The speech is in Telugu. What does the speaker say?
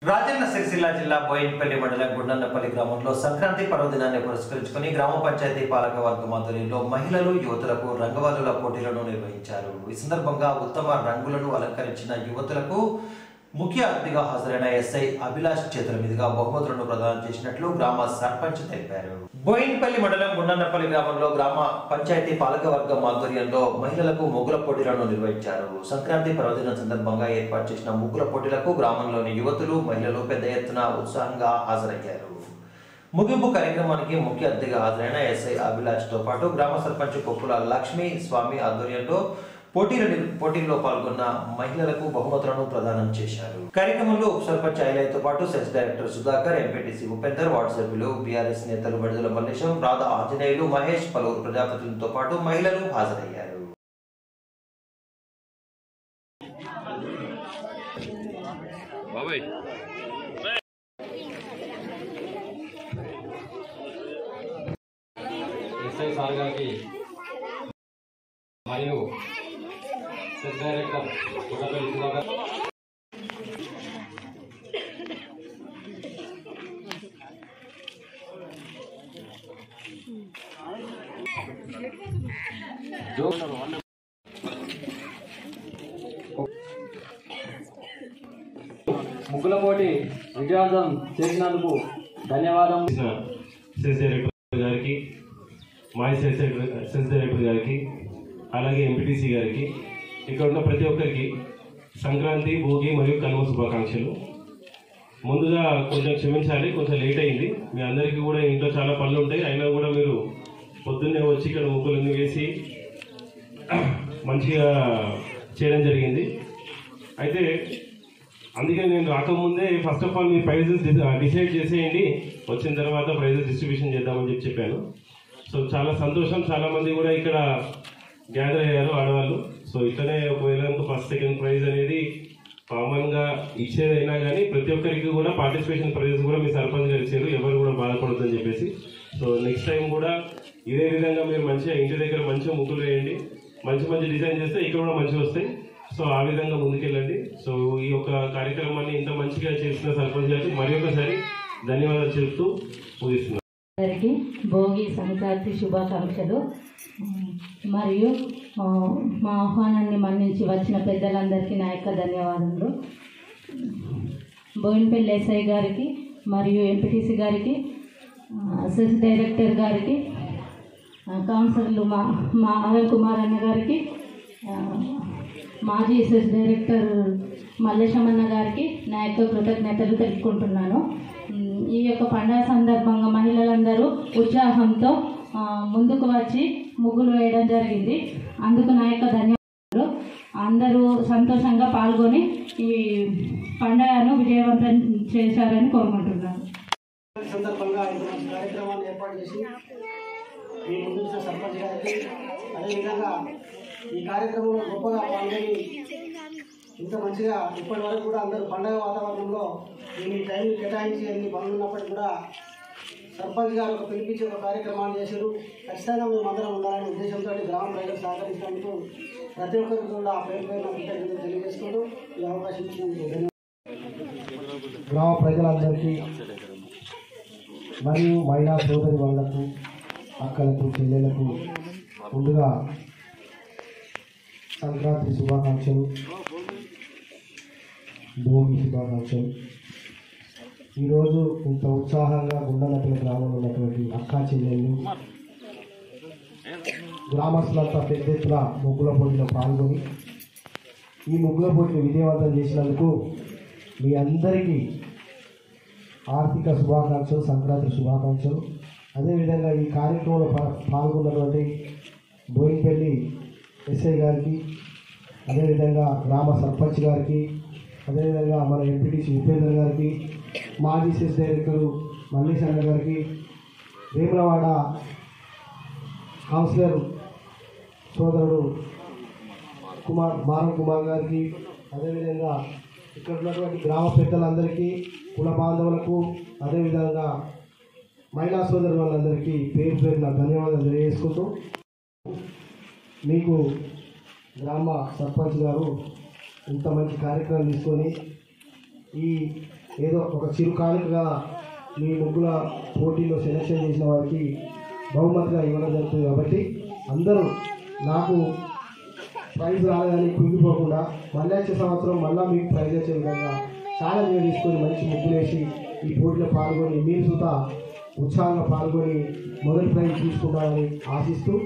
రాజన్న సిరిసిల్ల జిల్లా బోయిన్పల్లి మండలం గుండన్నపల్లి గ్రామంలో సంక్రాంతి పర్వదినాన్ని పురస్కరించుకుని గ్రామ పంచాయతీ పాలక వర్గం ఆధ్వర్యంలో మహిళలు యువతులకు రంగవల్లుల పోటీలను నిర్వహించారు ఈ సందర్భంగా ఉత్తమ రంగులను అలంకరించిన యువతులకు ముఖ్య అతిథిగా హాజరైన ఎస్ఐ అభిలాష్ చేతుల మీదుగా బహుమతులను ప్రదానం చేసినట్లు గ్రామ సర్పంచ్ తెలిపారు బోయిన్పల్లి మండలం గుండన్నపల్లి గ్రామంలో గ్రామ పంచాయతీ పాలక వర్గం ఆధ్వర్యంలో మహిళలకు ముగ్గుల పోటీలను నిర్వహించారు సంక్రాంతి పర్వదినం సందర్భంగా ఏర్పాటు చేసిన ముగ్గుల పోటీలకు గ్రామంలోని యువతులు మహిళలు పెద్ద ఎత్తున ఉత్సాహంగా హాజరయ్యారు ముగింపు కార్యక్రమానికి ముఖ్య అతిథిగా హాజరైన ఎస్ఐ అభిలాష్ తో పాటు గ్రామ సర్పంచ్ కొప్పుల లక్ష్మీ స్వామి ఆధ్వర్యంలో పోటీల పోటీల్లో పాల్గొన్న మహిళలకు బహుమతులను ప్రదానం చేశారు కార్యక్రమంలో ఉప సర్పంచ్ ఐలయ్యతో పాటు cess director Sudhakar MPTC Upender ward సభ్యులు బీఆర్ఎస్ నేతలు విడుదల మల్లేశం రాధా ఆంజనేయులు మహేష్ పలువురు ప్రజాప్రతినిధులతో పాటు మహిళలు హాజరయ్యారు బాబాయ్ ఎస్ఐ సార్ గారికి మరియు సెట్ డైరెక్టర్ పుట్టపల్లి సుధాకర్ జో ముగ్గుల పోటీ విజయవంతం చేసినందుకు ధన్యవాదం చేసిన సెన్స్ డైరెక్టర్ గారికి మాజీ సెన్స్ డైరెక్టర్ సెన్స్ డైరెక్టర్ గారికి అలాగే ఎంపీటీసీ గారికి ఇక్కడ ఉన్న ప్రతి ఒక్కరికి సంక్రాంతి భోగి మరియు కనుమ శుభాకాంక్షలు ముందుగా కొంచెం క్షమించాలి కొంచెం లేట్ అయింది మీ అందరికీ కూడా ఇంట్లో చాలా పనులు ఉంటాయి అయినా కూడా మీరు పొద్దున్నే వచ్చి ఇక్కడ ముగ్గులన్నీ వేసి మంచిగా చేయడం జరిగింది అయితే అందుకే నేను రాకముందే ఫస్ట్ ఆఫ్ ఆల్ మీ ప్రైజెస్ డిసైడ్ చేసేయండి వచ్చిన తర్వాత ప్రైజెస్ డిస్ట్రిబ్యూషన్ చేద్దామని చెప్పి చెప్పాను సో చాలా సంతోషం చాలా మంది కూడా ఇక్కడ గ్యాదర్ అయ్యారు ఆడవాళ్ళు సో ఇట్లనే ఒకవేళ ఫస్ట్ సెకండ్ ప్రైజ్ అనేది కామన్ గా ఇచ్చేదైనా కానీ ప్రతి ఒక్కరికి కూడా పార్టిసిపేషన్ ప్రైజెస్ కూడా మీ సర్పంచ్ గారు ఇచ్చారు ఎవరు కూడా బాధపడొద్దని చెప్పేసి సో నెక్స్ట్ టైం కూడా ఇదే విధంగా మీరు మంచిగా ఇంటి దగ్గర మంచిగా ముగ్గులు వేయండి మంచి మంచి డిజైన్ చేస్తే ఇక్కడ కూడా మంచిగా వస్తాయి సో ఆ విధంగా ముందుకెళ్ళండి సో ఈ యొక్క కార్యక్రమాన్ని ఇంత మంచిగా చేసిన సర్పంచ్ గారికి మరి ఒకసారి ధన్యవాదాలు చెప్తూ ముగిస్తున్నాను అందరికీ భోగి సంక్రాంతి శుభాకాంక్షలు ఉమ్, మరియు ఆ, మా ఆహ్వానాన్ని మన్నించి వచ్చిన పెద్దలందరికీ నా యొక్క ధన్యవాదములు బోయినపల్లి ఎస్ఐ గారికి మరియు ఎంపీటీసీ గారికి అసిస్ట్ డైరెక్టర్ గారికి ఆ, కౌన్సిలర్లు మా మా అనిల్ కుమార్ అన్న గారికి ఆ, మాజీ ఎస్ఎస్ డైరెక్టర్ మల్లేశమన్న గారికి నా యొక్క కృతజ్ఞతలు తెలుపుకుంటున్నాను ఉమ్, ఈ యొక్క పండుగ సందర్భంగా మహిళలందరూ ఉత్సాహంతో ఆ, ముందుకు వచ్చి ముగ్గులు వేయడం జరిగింది అందుకు నా యొక్క ధన్యవాదాలు అందరూ సంతోషంగా పాల్గొని ఈ పండుగను విజయవంతం చేశారని కోరుకుంటున్నాను ఈ సందర్భంగా ఇంత మంచి కార్యక్రమాన్ని ఏర్పాటు చేసి మీ ముందు ఉంచిన సర్పంచ్ గారికి అదేవిధంగా ఈ కార్యక్రమంలో గొప్పగా పాల్గొని ఇంత మంచిగా ఇప్పటి వరకు కూడా అందరూ పండగ వాతావరణంలో దీన్ని టైం కేటాయించి అన్ని పనులు ఉన్నప్పటికీ కూడా సర్పంచ్ గారు ఒక పిలిపించి ఒక కార్యక్రమాన్ని చేశారు ఖచ్చితంగా మేము అందరం ఉండాలనే ఉద్దేశంతో గ్రామ ప్రజలు సహకరించినందుకు ప్రతి ఒక్కరికి కూడా ఆ పేరు పేరు కృతజ్ఞతలు తెలియజేసుకుంటూ ఈ అవకాశం ఇచ్చినందుకు ధన్యవాదాలు గ్రామ ప్రజలందరికీ మరియు మహిళా సోదరి వాళ్ళకు అక్కలకు చెల్లెలకు ముందుగా సంక్రాంతి శుభాకాంక్షలు భోగి శుభాకాంక్షలు ఈరోజు ఇంత ఉత్సాహంగా గుండనపల్లి గ్రామంలో ఉన్నటువంటి అక్కా చెల్లెళ్ళు గ్రామస్తులంతా పెద్ద ఎత్తున ముగ్గుల పోటీలో పాల్గొని ఈ ముగ్గుల పోటీని విజయవంతం చేసినందుకు మీ అందరికీ ఆర్థిక శుభాకాంక్షలు సంక్రాంతి శుభాకాంక్షలు అదేవిధంగా ఈ కార్యక్రమంలో పా- పాల్గొన్నటువంటి బోయినపల్లి ఎస్ఐ గారికి అదేవిధంగా గ్రామ సర్పంచ్ గారికి అదేవిధంగా మన ఎంపీటీసీ ఉపేందర్ గారికి మాజీ సెస్ డైరెక్టరు మల్లేశన్న గారికి వేములవాడ కౌన్సిలర్ సోదరుడు కుమార్ మారం కుమార్ గారికి అదేవిధంగా ఇక్కడ ఉన్నటువంటి గ్రామ పెద్దలందరికీ కుల బాంధవులకు అదేవిధంగా మహిళా సోదరు వాళ్ళందరికీ పేరు పేరున ధన్యవాదాలు తెలియజేసుకుంటూ మీకు గ్రామ సర్పంచ్ గారు ఇంత మంచి కార్యక్రమం తీసుకొని ఈ ఏదో ఒక చిరు కానుకగా మీ ముగ్గుల పోటీలో సెలెక్షన్ చేసిన వారికి బహుమతిగా ఇవ్వడం జరుగుతుంది కాబట్టి అందరూ నాకు ప్రైజ్ రాలేదని కుంగిపోకుండా మళ్ళీ వచ్చే సంవత్సరం మళ్ళీ మీకు ప్రైజ్ వచ్చే విధంగా చాలా మీరు తీసుకొని మంచి ముగ్గులేసి ఈ పోటీలో పాల్గొని మీరు సుతా ఉత్సాహంగా పాల్గొని మొదటి ప్రైజ్ తీసుకుంటారని ఆశిస్తూ